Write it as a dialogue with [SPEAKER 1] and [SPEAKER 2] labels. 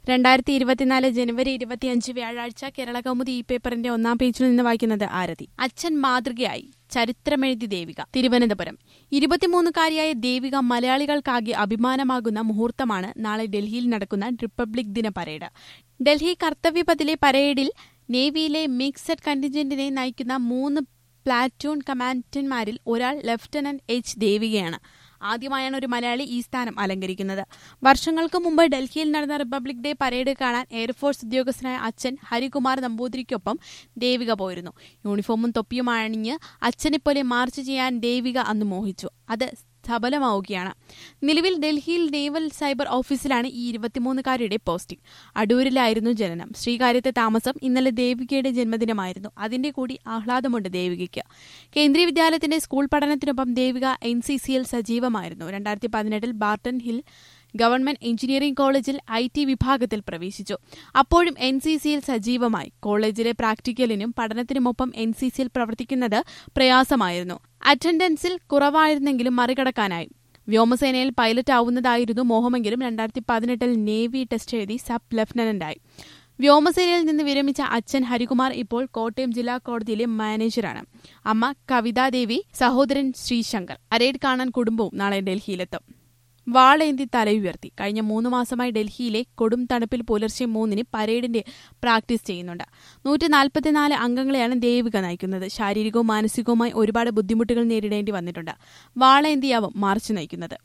[SPEAKER 1] രണ്ടായിരത്തി ഇരുപത്തിനാല് ജനുവരി ഇരുപത്തിയഞ്ച് വ്യാഴാഴ്ച കേരള കൗമുദി ഈ പേപ്പറിന്റെ ഒന്നാം പേജിൽ നിന്ന് വായിക്കുന്നത് ആരതി അച്ഛൻ മാതൃകയായി ചരിത്രമെഴുതി ദേവിക തിരുവനന്തപുരം ഇരുപത്തിമൂന്നുകാരിയായ ദേവിക മലയാളികൾക്കാകെ അഭിമാനമാകുന്ന മുഹൂർത്തമാണ് നാളെ ഡൽഹിയിൽ നടക്കുന്ന റിപ്പബ്ലിക് ദിന പരേഡ് ഡൽഹി കർത്തവ്യപഥിലെ പരേഡിൽ നേവിയിലെ മിക്സഡ് കണ്ടിജന്റിനെ നയിക്കുന്ന മൂന്ന് പ്ലാറ്റൂൺ കമാൻഡന്മാരിൽ ഒരാൾ ലഫ്റ്റനന്റ് എച്ച് ദേവികയാണ് ആദ്യമായാണ് ഒരു മലയാളി ഈ സ്ഥാനം അലങ്കരിക്കുന്നത് വർഷങ്ങൾക്ക് മുമ്പ് ഡൽഹിയിൽ നടന്ന റിപ്പബ്ലിക് ഡേ പരേഡ് കാണാൻ എയർഫോഴ്സ് ഉദ്യോഗസ്ഥനായ അച്ഛൻ ഹരികുമാർ നമ്പൂതിരിക്കൊപ്പം ദേവിക പോയിരുന്നു യൂണിഫോമും തൊപ്പിയും അണിഞ്ഞ് അച്ഛനെപ്പോലെ മാർച്ച് ചെയ്യാൻ ദേവിക അന്ന് മോഹിച്ചു അത് സഫലമാവുകയാണ് നിലവിൽ ഡൽഹിയിൽ നേവൽ സൈബർ ഓഫീസിലാണ് ഈ ഇരുപത്തിമൂന്നുകാരിയുടെ പോസ്റ്റിംഗ് അടൂരിലായിരുന്നു ജനനം ശ്രീകാര്യത്തെ താമസം ഇന്നലെ ദേവികയുടെ ജന്മദിനമായിരുന്നു അതിന്റെ കൂടി ആഹ്ലാദമുണ്ട് ദേവികയ്ക്ക് കേന്ദ്രീയ വിദ്യാലയത്തിന്റെ സ്കൂൾ പഠനത്തിനൊപ്പം ദേവിക എൻ സി സിയിൽ സജീവമായിരുന്നു രണ്ടായിരത്തി പതിനെട്ടിൽ ബാർട്ടൺ ഹിൽ ഗവൺമെന്റ് എഞ്ചിനീയറിംഗ് കോളേജിൽ ഐ ടി വിഭാഗത്തിൽ പ്രവേശിച്ചു അപ്പോഴും എൻ സി സിയിൽ സജീവമായി കോളേജിലെ പ്രാക്ടിക്കലിനും പഠനത്തിനുമൊപ്പം എൻ സി സിയിൽ പ്രവർത്തിക്കുന്നത് പ്രയാസമായിരുന്നു അറ്റൻഡൻസിൽ കുറവായിരുന്നെങ്കിലും മറികടക്കാനായി വ്യോമസേനയിൽ പൈലറ്റ് ആവുന്നതായിരുന്നു മോഹമെങ്കിലും രണ്ടായിരത്തി പതിനെട്ടിൽ നേവി ടെസ്റ്റ് എഴുതി സബ് ലഫ്റ്റനന്റായി വ്യോമസേനയിൽ നിന്ന് വിരമിച്ച അച്ഛൻ ഹരികുമാർ ഇപ്പോൾ കോട്ടയം ജില്ലാ കോടതിയിലെ മാനേജറാണ് അമ്മ കവിതാദേവി സഹോദരൻ ശ്രീശങ്കർ പരേഡ് കാണാൻ കുടുംബവും നാളെ ഡൽഹിയിലെത്തും വാളേന്തി തലയുയർത്തി കഴിഞ്ഞ മൂന്ന് മാസമായി ഡൽഹിയിലെ കൊടും തണുപ്പിൽ പുലർച്ചെ മൂന്നിന് പരേഡിന്റെ പ്രാക്ടീസ് ചെയ്യുന്നുണ്ട് നൂറ്റി നാൽപ്പത്തിനാല് അംഗങ്ങളെയാണ് ദേവിക നയിക്കുന്നത് ശാരീരികവും മാനസികവുമായി ഒരുപാട് ബുദ്ധിമുട്ടുകൾ നേരിടേണ്ടി വന്നിട്ടുണ്ട് വാളേന്തിയാവും മാർച്ച് നയിക്കുന്നത്